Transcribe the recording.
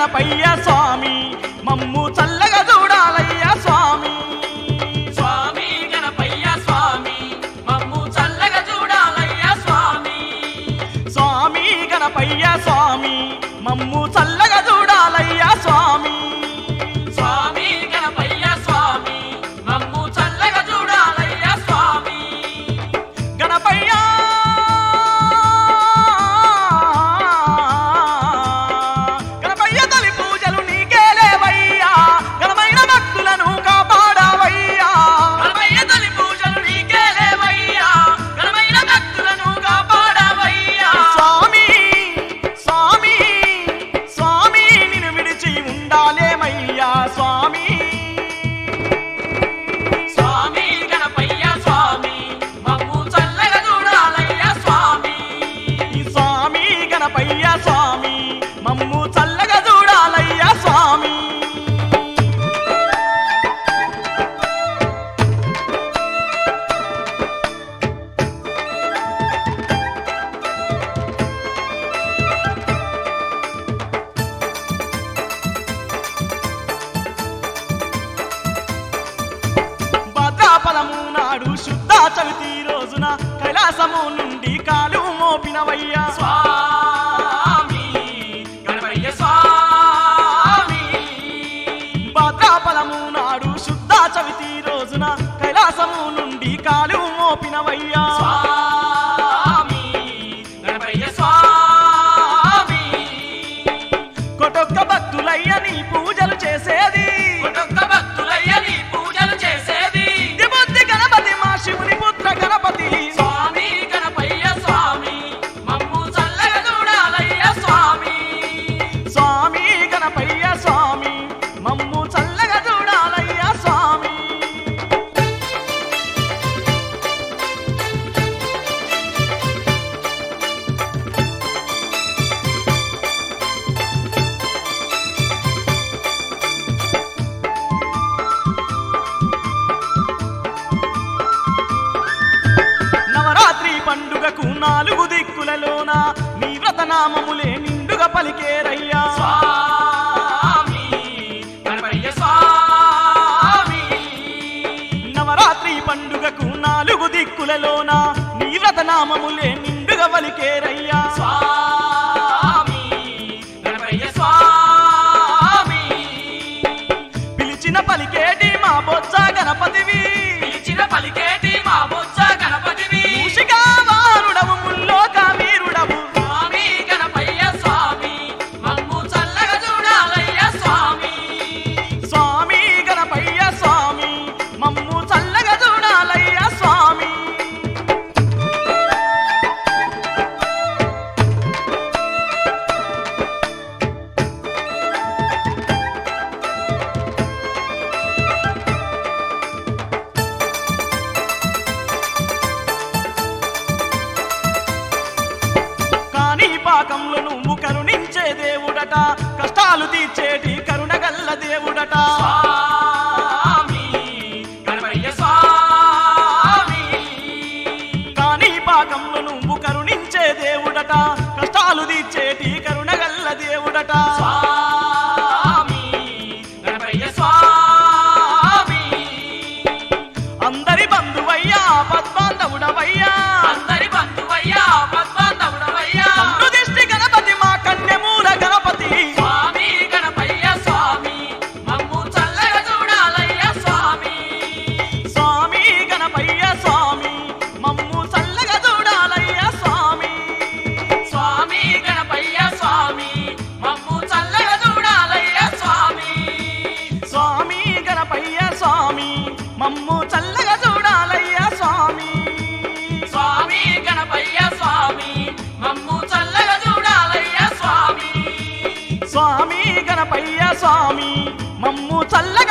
గణపయ్య స్వామి మమ్ము చల్లగా చూడాలయ్య స్వామి స్వామి గణపయ్య స్వామి మమ్ము చల్లగా చూడాలయ్య స్వామి స్వామి గణపయ్య స్వామి మమ్ము చల్లగా చూడాలయ్య స్వామి స్వామి గణపయ్య స్వామి మమ్ము చల్లగా చూడాలయ్య స్వామి గణపయ్య గణపయ్య తొలి పూజలు నీకేలేవయ్యా ఘనమైన భక్తులను కాపాడవయ్యా గణపయ్య తొలి పూజలు నీకే లేవయ్యా ఘనమైన భక్తులను కాపాడవయ్యా స్వామి స్వామి స్వామి నిన్ను విడిచి ఉండాలేమయ్యా స్వామి స్వామి గణపయ్య స్వామి మమ్ము చల్లగా చూడాలయ్య స్వామి స్వామి గణపయ్య స్వామి మమ్ము చల్లగా చూడాలయ్యా స్వామి భద్రాపదము నాడు శుద్ధ చవితి రోజున కైలాసము నుండి కాలు మోపినవయ్యా స్వామి గణపయ్య స్వామి భద్రాపదము నాడు శుద్ధ చవితి రోజున కైలాసము నుండి కాలు మోపినవయ్యా స్వామి గణపయ్య స్వామి కొటొక్క భక్తులయ్య నీ పూజలు చేసేది ఒక్కొక్క భక్తులయ్య నీ పూజలు చేసేది దిబుద్ధి గణపతి మా శివుని పుత్ర గణపతి స్వామి గణపయ్య స్వామి మమ్ము చల్లగా చూడాలయ్య స్వామి స్వామి గణపయ్య స్వామి మమ్ము చల్లగా చూడాలయ్యా స్వామి నవరాత్రి పండుగకు నాలుగు దిక్కులలోన నీ వ్రతనామములే నిండుగా పలికేరయ్యా స్వామి గణపయ్య స్వామి నవరాత్రి పండుగకు నాలుగు దిక్కులలోన నీ వ్రతనామములే నిండుగా పలికేరయ్యా స్వామి గణపయ్య స్వామి పిలిచిన పలికేటి మా బొజ్జ గణపతివి పిలిచిన పలికేటి మా బొజ్జ గణపతివి మూషికా వారుడవు ముల్లోక వీరుడవు స్వామి గణపయ్య స్వామి మమ్ము చల్లగా చూడాలయ్య స్వామి స్వామి గణపయ్య స్వామి మమ్ము చల్లగా చూడాలయ్యా స్వామి కానీ పాకంలో నువ్వు కరుణించే దేవుడట కష్టాలు తీర్చేటి కరుణగల్ల దేవుడట స్వామి గణపయ్య స్వామి కానీ పాకంలో నువ్వు కరుణించే దేవుడట కష్టాలు తీర్చేటి కరుణగల్ల దేవుడట స్వామి గణపయ్య స్వామి అందరి బంధువయ్యా పద్మాంధవుడవయ్యా అందరి బంధువయ్యా పద్మాంతవుడవయ్యా కన్ను దిష్టి గణపతి మా కన్యమూల గణపతి స్వామి గణపయ్య స్వామి మమ్ము చల్లగా చూడాలయ్య స్వామి స్వామి గణపయ్య స్వామి మమ్ము చల్లగా చూడాలయ్యా స్వామి స్వామి గణపయ్య స్వామి మమ్ము చల్లగా చూడాలయ్య స్వామి స్వామి గణపయ్య స్వామి మమ్ము చల్లగా చూడాలయ్యా స్వామి స్వామి గణపయ్య స్వామి మమ్ము చల్లగా చూడాలయ్య స్వామి స్వామి గణపయ్య స్వామి మమ్ము చల్ల